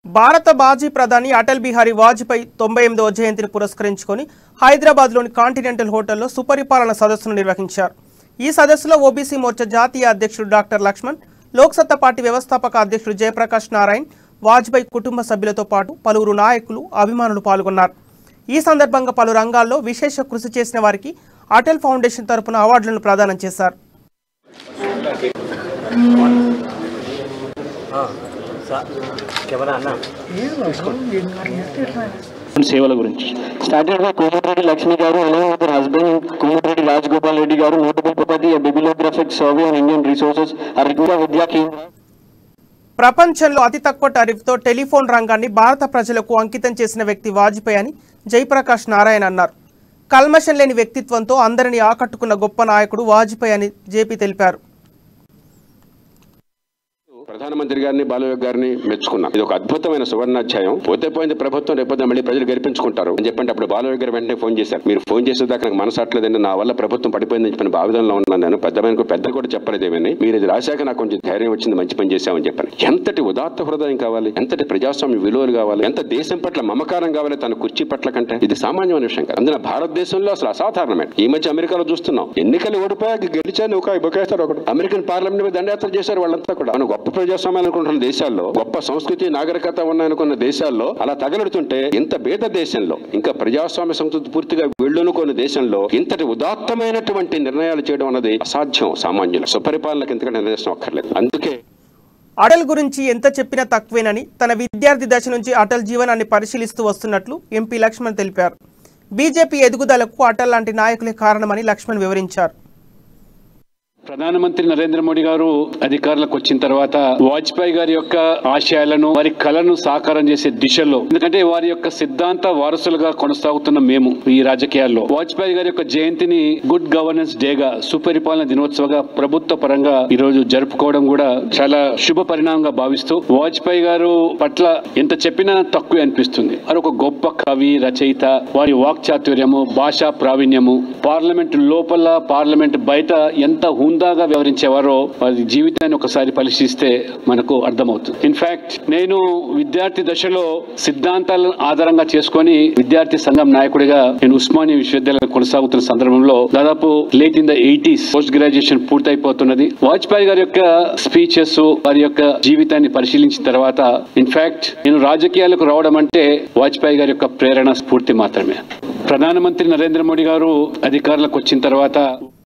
భారత మాజీ ప్రధాని అటల్ బిహారీ వాజ్పేయి తొంభై ఎనిమిదవ జయంతిని పురస్కరించుకొని హైదరాబాద్లోని కాంటినెంటల్ హోటల్లో సుపరిపాలన సదస్సును నిర్వహించారు ఈ సదస్సులో ఓబీసీ మోర్చా జాతీయ అధ్యక్షుడు డాక్టర్ లక్ష్మణ్ లోక్సత్తా పార్టీ వ్యవస్థాపక అధ్యక్షుడు జయప్రకాష్ నారాయణ్ వాజ్పేయి కుటుంబ సభ్యులతో పాటు పలువురు నాయకులు అభిమానులు పాల్గొన్నారు ఈ సందర్భంగా పలు రంగాల్లో విశేష కృషి చేసిన వారికి అటల్ ఫౌండేషన్ తరపున అవార్డులను ప్రదానం చేశారు కెమెరా అన్న సేవల గురించి స్టార్టెడ్ బై కోమటిరెడ్డి లక్ష్మి గారు along with her husband Komatireddy Rajagopal Reddy గారు నోటబుల్ ప్రపతి bibliographic survey on Indian resources Aravinda Vidya Kendra ప్రపంచంలో అతి తక్కువ టారిఫ్తో టెలిఫోన్ రంగాన్ని భారత ప్రజలకు అంకితం చేసిన వ్యక్తి వాజ్పేయి అని జయప్రకాష్ నారాయణ అన్నారు కల్మషం లేని వ్యక్తిత్వంతో అందరినీ ఆకట్టుకున్న గొప్ప నాయకుడు వాజ్పేయి అని జేపీ తెలిపారు ప్రధానమంత్రి గారిని బాలయోగ్ గారిని మెచ్చుకున్నాం ఇది ఒక అద్భుతమైన సువర్ణాధ్యాయం పోతే పోయింది ప్రభుత్వం రేపొద్దు మళ్ళీ ప్రజలు గెలిపించుకుంటారు అని చెప్పంటే అప్పుడు బాలయోగ్ గారు వెంటనే ఫోన్ చేశారు మీరు ఫోన్ చేసేదాకా నాకు మనసు అట్లేదండి నా వల్ల ప్రభుత్వం పడిపోయిందని చెప్పిన భావితంలో ఉన్నాను నేను పెద్ద పెద్ద కూడా చెప్పలేదేమని మీరు ఇది రాశాక నాకు కొంచెం ధైర్యం వచ్చింది మంచి పని చేశామని చెప్పాను ఎంతటి ఉదాత్త హృదయం కావాలి ఎంతటి ప్రజాస్వామ్య విలువలు కావాలి ఎంత దేశం పట్ల మమకారం కావాలి తన కుర్చీ పట్ల కంటే ఇది సామాన్యమైన విషయం కాదు అందున భారతదేశంలో అసలు అసాధారణమైన ఈ మధ్య అమెరికాలో చూస్తున్నాం ఎన్నికలు ఓడిపోయాక గెలిచాను ఒక బొకేస్తారు ఒకడు అమెరికన్ పార్లమెంట్ మీద దండయాత్ర చేశారు వాళ్ళంతా కూడా మనం గొప్ప ప్రజాస్వామ్యం అనుకుంటున్న దేశాల్లో గొప్ప సంస్కృతి నాగరికత ఉన్నాయనుకున్న దేశాల్లో అలా తగలడుతుంటే ఇంత భేద దేశంలో ఇంకా ప్రజాస్వామ్య సంస్కృతి పూర్తిగా వెళ్ళునుకోని దేశంలో ఇంతటి ఉదాత్తమైనటువంటి నిర్ణయాలు చేయడం అన్నది అసాధ్యం సామాన్యులు సుపరిపాలనకు ఎందుకంటే నిర్దేశం అక్కర్లేదు అందుకే అటల్ గురించి ఎంత చెప్పినా తక్కువేనని తన విద్యార్థి దశ నుంచి అటల్ జీవనాన్ని పరిశీలిస్తూ వస్తున్నట్లు ఎంపీ లక్ష్మణ్ తెలిపారు బీజేపీ ఎదుగుదలకు అటల్ లాంటి నాయకులే కారణమని లక్ష్మణ్ వివరించారు ప్రధానమంత్రి నరేంద్ర మోడీ గారు అధికారులకు వచ్చిన తర్వాత వాజ్పేయి గారి యొక్క ఆశయాలను వారి కళను సాకారం చేసే దిశలో ఎందుకంటే వారి యొక్క సిద్ధాంత వారసులుగా కొనసాగుతున్న మేము ఈ రాజకీయాల్లో వాజ్పేయి గారి యొక్క జయంతిని గుడ్ గవర్నెన్స్ డేగా సుపరిపాలన దినోత్సవగా ప్రభుత్వ పరంగా ఈ రోజు జరుపుకోవడం కూడా చాలా శుభ పరిణామంగా భావిస్తూ వాజ్పేయి గారు పట్ల ఎంత చెప్పినా తక్కువే అనిపిస్తుంది వారు ఒక గొప్ప కవి రచయిత వారి వాక్చాతుర్యము భాషా ప్రావీణ్యము పార్లమెంట్ లోపల పార్లమెంట్ బయట ఎంత హుందాగా వ్యవహరించేవారో వారి జీవితాన్ని ఒకసారి పరిశీలిస్తే మనకు అర్థమవుతుంది ఇన్ఫాక్ట్ నేను విద్యార్థి దశలో సిద్ధాంతాలను ఆధారంగా చేసుకొని విద్యార్థి సంఘం నాయకుడిగా నేను ఉస్మానియా విశ్వవిద్యాలయం కొనసాగుతున్న సందర్భంలో దాదాపు late in the eighties post graduation పూర్తయిపోతున్నది వాజ్పేయి గారి యొక్క స్పీచెస్ వారి యొక్క జీవితాన్ని పరిశీలించిన తర్వాత ఇన్ఫాక్ట్ నేను రాజకీయాలకు రావడం అంటే వాజ్పేయి గారి యొక్క ప్రేరణ స్ఫూర్తి మాత్రమే ప్రధానమంత్రి నరేంద్ర మోడీ గారు అధికారులకు వచ్చిన తర్వాత